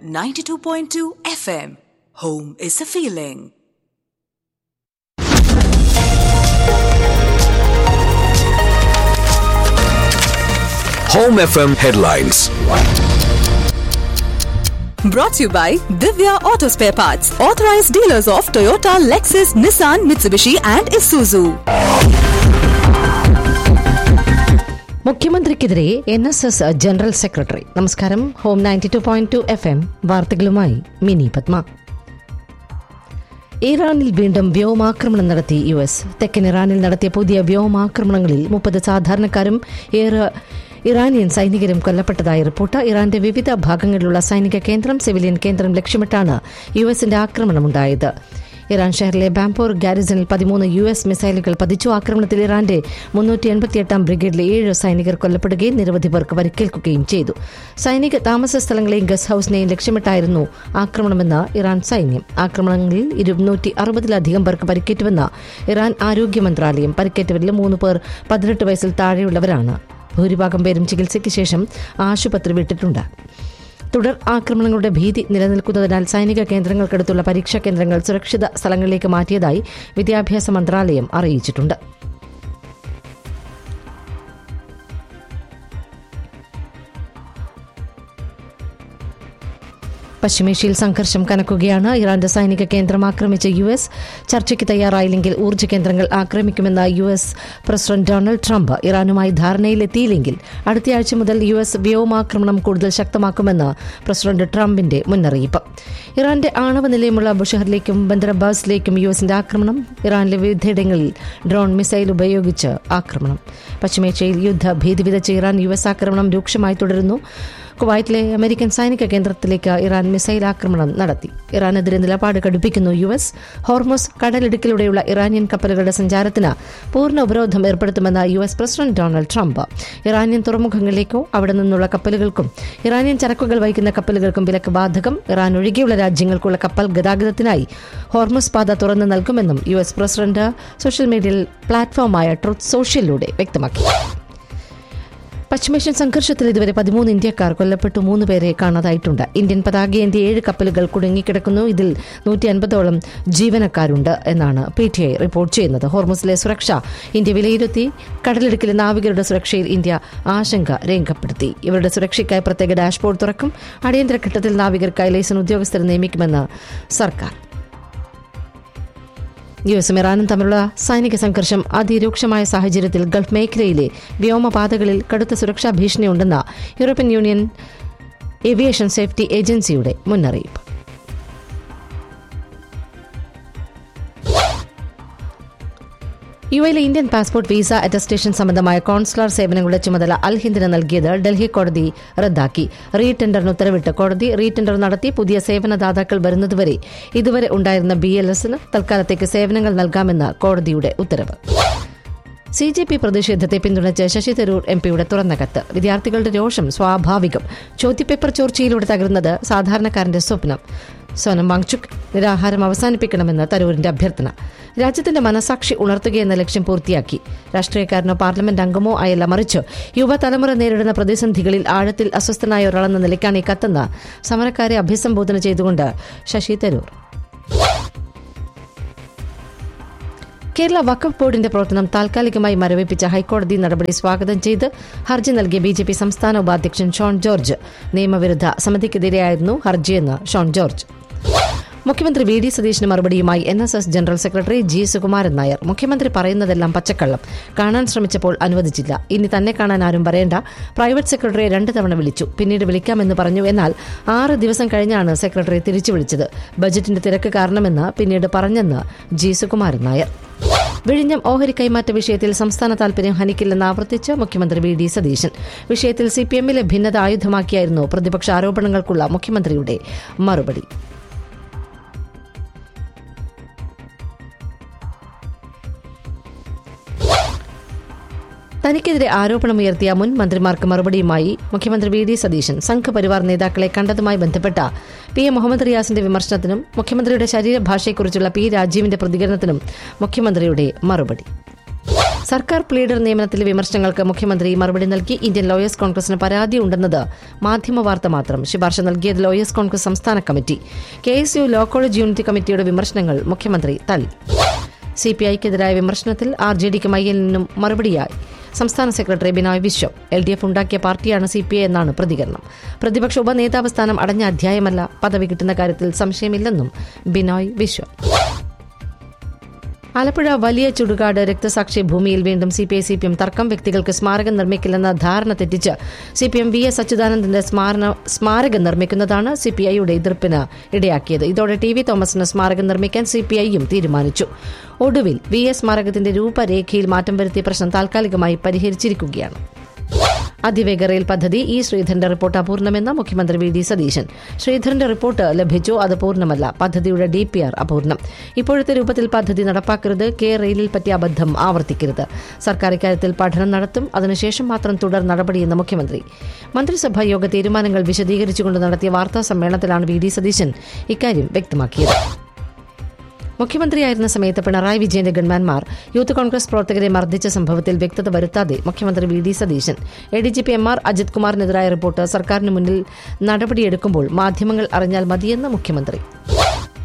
92.2 FM. Home is a feeling. Home FM headlines. Brought to you by Divya Auto Spare Parts, authorized dealers of Toyota, Lexus, Nissan, Mitsubishi, and Isuzu. മുഖ്യമന്ത്രിക്കെതിരെ N S S general secretary നമസ്കാരം home ninety two point two F M വാർത്തകളുമായി മിനി പത്മ ഇറാനിൽ വീണ്ടും വ്യോമാക്രമണം നടത്തി U S തെക്കൻ ഇറാനിൽ നടത്തിയ പുതിയ വ്യോമാക്രമണങ്ങളിൽ മുപ്പത് സാധാരണക്കാരും ഏറെ ഇറാനിയൻ സൈനികരും കൊല്ലപ്പെട്ടതായി റിപ്പോർട്ട് ഇറാന്റെ വിവിധ ഭാഗങ്ങളിലുള്ള സൈനിക കേന്ദ്രം സിവിലിയൻ കേന്ദ്രം ലക്ഷ്യമിട്ടാണ് യു എസിന്റെ ആക്രമണമുണ്ടായത് ഇറാൻ ഷഹറിലെ ബാംപോർ ഗാരിസണിൽ പതിമൂന്ന് യു എസ് മിസൈലുകൾ പതിച്ചു ആക്രമണത്തിൽ ഇറാന്റെ മുന്നൂറ്റി എൺപത്തിയെട്ടാം ബ്രിഗേഡിലെ ഏഴ് സൈനികർ കൊല്ലപ്പെടുകയും നിരവധി പേർക്ക് പരിക്കേൽക്കുകയും ചെയ്തു സൈനിക താമസ സ്ഥലങ്ങളെയും ഗസ്റ്റ് ഹൌസിനെയും ലക്ഷ്യമിട്ടായിരുന്നു ആക്രമണമെന്ന് ഇറാൻ സൈന്യം ആക്രമണങ്ങളിൽ ഇരുന്നൂറ്റി അറുപതിലധികം പേർക്ക് പരിക്കേറ്റുവെന്ന് ഇറാൻ ആരോഗ്യ മന്ത്രാലയം പരിക്കേറ്റവരിൽ മൂന്ന് പേർ പതിനെട്ട് വയസ്സിൽ താഴെയുള്ളവരാണ് ഭൂരിഭാഗം പേരും ചികിത്സയ്ക്ക് ശേഷം ആശുപത്രി വിട്ടിട്ടുണ്ട് തുടർ ആക്രമണങ്ങളുടെ ഭീതി നിലനിൽക്കുന്നതിനാൽ സൈനിക കേന്ദ്രങ്ങൾക്കടുത്തുള്ള പരീക്ഷാ കേന്ദ്രങ്ങൾ സുരക്ഷിത സ്ഥലങ്ങളിലേക്ക് മാറ്റിയതായി വിദ്യാഭ്യാസ മന്ത്രാലയം അറിയിച്ചിട്ടുണ്ട് പശ്ചിമേഷ്യയിൽ സംഘർഷം കനക്കുകയാണ് ഇറാന്റെ സൈനിക കേന്ദ്രം ആക്രമിച്ച യു എസ് ചർച്ചയ്ക്ക് തയ്യാറായില്ലെങ്കിൽ ഊർജ്ജ കേന്ദ്രങ്ങൾ ആക്രമിക്കുമെന്ന U S president Donald Trump ഇറാനുമായി ധാരണയിലെത്തിയില്ലെങ്കിൽ അടുത്തയാഴ്ച മുതൽ യു എസ് വ്യോമാക്രമണം കൂടുതൽ ശക്തമാക്കുമെന്ന് പ്രസിഡന്റ് ട്രംപിന്റെ മുന്നറിയിപ്പ് ഇറാന്റെ ആണവ നിലയമുള്ള ബുഷഹറിലേക്കും ബന്ദറബാസിലേക്കും യു എസിന്റെ ആക്രമണം ഇറാനിലെ വിവിധയിടങ്ങളിൽ ഡ്രോൺ മിസൈൽ ഉപയോഗിച്ച് ആക്രമണം പശ്ചിമേഷ്യയിൽ യുദ്ധ ഭീതി വിതച്ച ഇറാൻ യു എസ് ആക്രമണം രൂക്ഷമായി തുടരുന്നു കുവൈറ്റിലെ അമേരിക്കൻ സൈനിക കേന്ദ്രത്തിലേക്ക് ഇറാൻ മിസൈൽ ആക്രമണം നടത്തി ഇറാനെതിരെ നിലപാട് കടുപ്പിക്കുന്നു യു എസ് ഹോർമോസ് കടലിടുക്കിലൂടെയുള്ള ഇറാനിയൻ കപ്പലുകളുടെ സഞ്ചാരത്തിന് പൂർണ്ണ ഉപരോധം ഏർപ്പെടുത്തുമെന്ന് U S president Donald Trump Iranian തുറമുഖങ്ങളിലേക്കോ അവിടെ നിന്നുള്ള കപ്പലുകൾക്കും ഇറാനിയൻ ചരക്കുകൾ വഹിക്കുന്ന കപ്പലുകൾക്കും വിലക്ക് ബാധകം ഇറാൻ ഒഴികെയുള്ള രാജ്യങ്ങൾക്കുള്ള കപ്പൽ ഗതാഗതത്തിനായി ഹോർമോസ് പാത തുറന്നു നൽകുമെന്നും യു എസ് പ്രസിഡന്റ് സോഷ്യൽ മീഡിയയിൽ പ്ലാറ്റ്ഫോമായ ട്രൂത്ത് സോഷ്യലിലൂടെ വ്യക്തമാക്കി പശ്ചിമേഷ്യൻ സംഘർഷത്തിൽ ഇതുവരെ പതിമൂന്ന് ഇന്ത്യക്കാർ കൊല്ലപ്പെട്ടു മൂന്ന് പേരെ കാണാതായിട്ടുണ്ട് ഇന്ത്യൻ പതാകയേന്ത്യ ഏഴ് കപ്പലുകൾ കുടുങ്ങിക്കിടക്കുന്നു ഇതിൽ നൂറ്റി അൻപതോളം ജീവനക്കാരുണ്ട് എന്നാണ് പി ടി ഐ റിപ്പോർട്ട് ചെയ്യുന്നത് ഹോർമുസിലെ സുരക്ഷ ഇന്ത്യ വിലയിരുത്തി കടലിടുക്കിലെ നാവികരുടെ സുരക്ഷയിൽ ഇന്ത്യ ആശങ്ക രേഖപ്പെടുത്തി ഇവരുടെ സുരക്ഷയ്ക്കായി പ്രത്യേക ഡാഷ്ബോർഡ് തുറക്കും അടിയന്തര ഘട്ടത്തിൽ നാവികർക്കായി ലൈസൻ ഉദ്യോഗസ്ഥരെ നിയമിക്കുമെന്ന് സർക്കാർ യു എസും ഇറാനും തമ്മിലുള്ള സൈനിക സംഘർഷം അതിരൂക്ഷമായ സാഹചര്യത്തിൽ ഗൾഫ് മേഖലയിലെ വ്യോമപാതകളിൽ കടുത്ത സുരക്ഷാ ഭീഷണിയുണ്ടെന്ന യൂറോപ്യൻ യൂണിയൻ ഏവിയേഷൻ സേഫ്റ്റി ഏജൻസിയുടെ മുന്നറിയിപ്പ് യു എയിലെ ഇന്ത്യൻ പാസ്പോർട്ട് വിസ അറ്റസ്റ്റേഷൻ സംബന്ധമായ കോൺസുലർ സേവനങ്ങളുടെ ചുമതല അൽ ഹിന്ദിന് നൽകിയത് ഡൽഹി കോടതി റദ്ദാക്കി റീ ടെൻഡറിന് ഉത്തരവിട്ട് കോടതി റീ ടെൻഡർ നടത്തി പുതിയ സേവനദാതാക്കൾ വരുന്നതുവരെ ഇതുവരെ ഉണ്ടായിരുന്ന ബി എൽ എസിന് തൽക്കാലത്തേക്ക് സേവനങ്ങൾ നൽകാമെന്ന് കോടതിയുടെ ഉത്തരവ് സി ജെ പി പ്രതിഷേധത്തെ പിന്തുണച്ച് ശശി തരൂർ എം പിയുടെ തുറന്ന കത്ത് വിദ്യാർത്ഥികളുടെ രോഷം സ്വാഭാവികം ചോദ്യപേപ്പർ ചോർച്ചയിലൂടെ തകർന്നത് സാധാരണക്കാരന്റെ സ്വപ്നം സോനം വാങ്ചുക് നിരാഹാരം അവസാനിപ്പിക്കണമെന്ന് തരൂരിന്റെ അഭ്യർത്ഥന രാജ്യത്തിന്റെ മനസാക്ഷി ഉണർത്തുകയെന്ന ലക്ഷ്യം പൂർത്തിയാക്കി രാഷ്ട്രീയക്കാരനോ പാർലമെന്റ് അംഗമോ ആയല്ല മറിച്ച് യുവതലമുറ നേരിടുന്ന പ്രതിസന്ധികളിൽ ആഴത്തിൽ അസ്വസ്ഥനായ ഒരാളെന്ന നിലയ്ക്കാണ് ഈ കത്തെന്ന് സമരക്കാരെ അഭിസംബോധന ചെയ്തുകൊണ്ട് ശശി തരൂർ കേരള വഖഫ് ബോർഡിന്റെ പ്രവർത്തനം താൽക്കാലികമായി മരവിപ്പിച്ച ഹൈക്കോടതി നടപടി സ്വാഗതം ചെയ്ത് ഹർജി നൽകിയ ബി ജെ പി സംസ്ഥാന ഉപാധ്യക്ഷൻ ഷോൺ ജോർജ് നിയമവിരുദ്ധ സമിതിക്കെതിരെയായിരുന്നു ഹർജിയെന്ന് ഷോൺ ജോർജ് മുഖ്യമന്ത്രി വി ഡി സതീശന് മറുപടിയുമായി N S S general secretary G Sukumaran Nair മുഖ്യമന്ത്രി പറയുന്നതെല്ലാം പച്ചക്കള്ളം കാണാൻ ശ്രമിച്ചപ്പോൾ അനുവദിച്ചില്ല ഇനി തന്നെ കാണാൻ ആരും പറയേണ്ട പ്രൈവറ്റ് സെക്രട്ടറിയെ രണ്ട് തവണ വിളിച്ചു പിന്നീട് വിളിക്കാമെന്ന് പറഞ്ഞു എന്നാൽ ആറ് ദിവസം കഴിഞ്ഞാണ് സെക്രട്ടറി തിരിച്ചു വിളിച്ചത് ബജറ്റിന്റെ തിരക്ക് കാരണമെന്ന് പിന്നീട് പറഞ്ഞെന്ന് ജി സുകുമാരൻ നായർ വിഴിഞ്ഞം ഓഹരി കൈമാറ്റ വിഷയത്തിൽ സംസ്ഥാന താൽപര്യം ഹനിക്കില്ലെന്ന് ആവർത്തിച്ച് മുഖ്യമന്ത്രി വി ഡി സതീശൻ വിഷയത്തിൽ സി പി എമ്മിലെ ഭിന്നത ആയുധമാക്കിയായിരുന്നു പ്രതിപക്ഷ ആരോപണങ്ങൾക്കുള്ള മുഖ്യമന്ത്രിയുടെ മറുപടി തനിക്കെതിരെ ആരോപണമുയർത്തിയ മുൻ മന്ത്രിമാർക്ക് മറുപടിയുമായി മുഖ്യമന്ത്രി വി ഡി സതീശൻ സംഘപരിവാർ നേതാക്കളെ കണ്ടതുമായി ബന്ധപ്പെട്ട പി എ മുഹമ്മദ് റിയാസിന്റെ വിമർശനത്തിനും മുഖ്യമന്ത്രിയുടെ ശരീരഭാഷയെക്കുറിച്ചുള്ള പി രാജീവിന്റെ പ്രതികരണത്തിനും മുഖ്യമന്ത്രിയുടെ മറുപടി സർക്കാർ പ്ലീഡർ നിയമനത്തിലെ വിമർശനങ്ങൾക്ക് മുഖ്യമന്ത്രി മറുപടി നൽകി ഇന്ത്യൻ ലോയേഴ്സ് കോൺഗ്രസിന് പരാതി ഉണ്ടെന്നത് മാധ്യമവാർത്ത മാത്രം ശുപാർശ നൽകിയത് ലോയേഴ്സ് കോൺഗ്രസ് സംസ്ഥാന committee K S U law college unit കമ്മിറ്റിയുടെ വിമർശനങ്ങൾ മുഖ്യമന്ത്രി തള്ളി സി പി ഐക്കെതിരായ വിമർശനത്തിൽ ആർ ജെ ഡിക്ക് മയ്യിൽ നിന്നും മറുപടിയായി സംസ്ഥാന സെക്രട്ടറി Binoy Viswam L D F ഉണ്ടാക്കിയ പാർട്ടിയാണ് സി പി ഐ എന്നാണ് പ്രതികരണം പ്രതിപക്ഷ ഉപനേതാവ് സ്ഥാനം അടഞ്ഞ അധ്യായമല്ല പദവി കിട്ടുന്ന കാര്യത്തിൽ സംശയമില്ലെന്നും ബിനോയ് വിശ്വം ആലപ്പുഴ വലിയ ചുടുകാട് രക്തസാക്ഷി ഭൂമിയിൽ വീണ്ടും C P I C P M തർക്കം വ്യക്തികൾക്ക് സ്മാരകം നിർമ്മിക്കില്ലെന്ന ധാരണ തെറ്റിച്ച് C P M V S അച്യുതാനന്ദന്റെ സ്മാരണ സ്മാരകം നിർമ്മിക്കുന്നതാണ് സി പി ഐയുടെ എതിർപ്പിന് ഇടയാക്കിയത് ഇതോടെ ടി വി തോമസിന് സ്മാരകം നിർമ്മിക്കാൻ സി പി ഐയും തീരുമാനിച്ചു ഒടുവിൽ വി എസ് സ്മാരകത്തിന്റെ രൂപരേഖയിൽ മാറ്റം വരുത്തിയ പ്രശ്നം താൽക്കാലികമായി പരിഹരിച്ചിരിക്കുകയാണ് അതിവേഗ റെയിൽ പദ്ധതി ഇ ശ്രീധരന്റെ റിപ്പോർട്ട് അപൂർണമെന്ന് മുഖ്യമന്ത്രി വി ഡി സതീശൻ ശ്രീധരന്റെ റിപ്പോർട്ട് ലഭിച്ചു അത് പൂർണ്ണമല്ല പദ്ധതിയുടെ ഡി പി ആർ അപൂർണം ഇപ്പോഴത്തെ രൂപത്തിൽ പദ്ധതി നടപ്പാക്കരുത് കെ റെയിലിൽ പറ്റിയ അബദ്ധം ആവർത്തിക്കരുത് സർക്കാർ ഇക്കാര്യത്തിൽ പഠനം നടത്തും അതിനുശേഷം മാത്രം തുടർ നടപടിയെന്ന് മുഖ്യമന്ത്രി മന്ത്രിസഭാ യോഗ തീരുമാനങ്ങൾ വിശദീകരിച്ചുകൊണ്ട് നടത്തിയ വാർത്താ സമ്മേളനത്തിലാണ് വി ഡി സതീശൻ ഇക്കാര്യം വ്യക്തമാക്കിയത് മുഖ്യമന്ത്രിയായിരുന്ന സമയത്ത് പിണറായി വിജയന്റെ ഗൺമാൻമാർ യൂത്ത് കോൺഗ്രസ് പ്രവർത്തകരെ മർദ്ദിച്ച സംഭവത്തിൽ വ്യക്തത വരുത്താതെ മുഖ്യമന്ത്രി V D Satheesan A D G P M R Ajith കുമാറിനെതിരായ റിപ്പോർട്ട് സർക്കാരിന് മുന്നിൽ നടപടിയെടുക്കുമ്പോൾ മാധ്യമങ്ങൾ അറിഞ്ഞാൽ മതിയെന്ന് മുഖ്യമന്ത്രി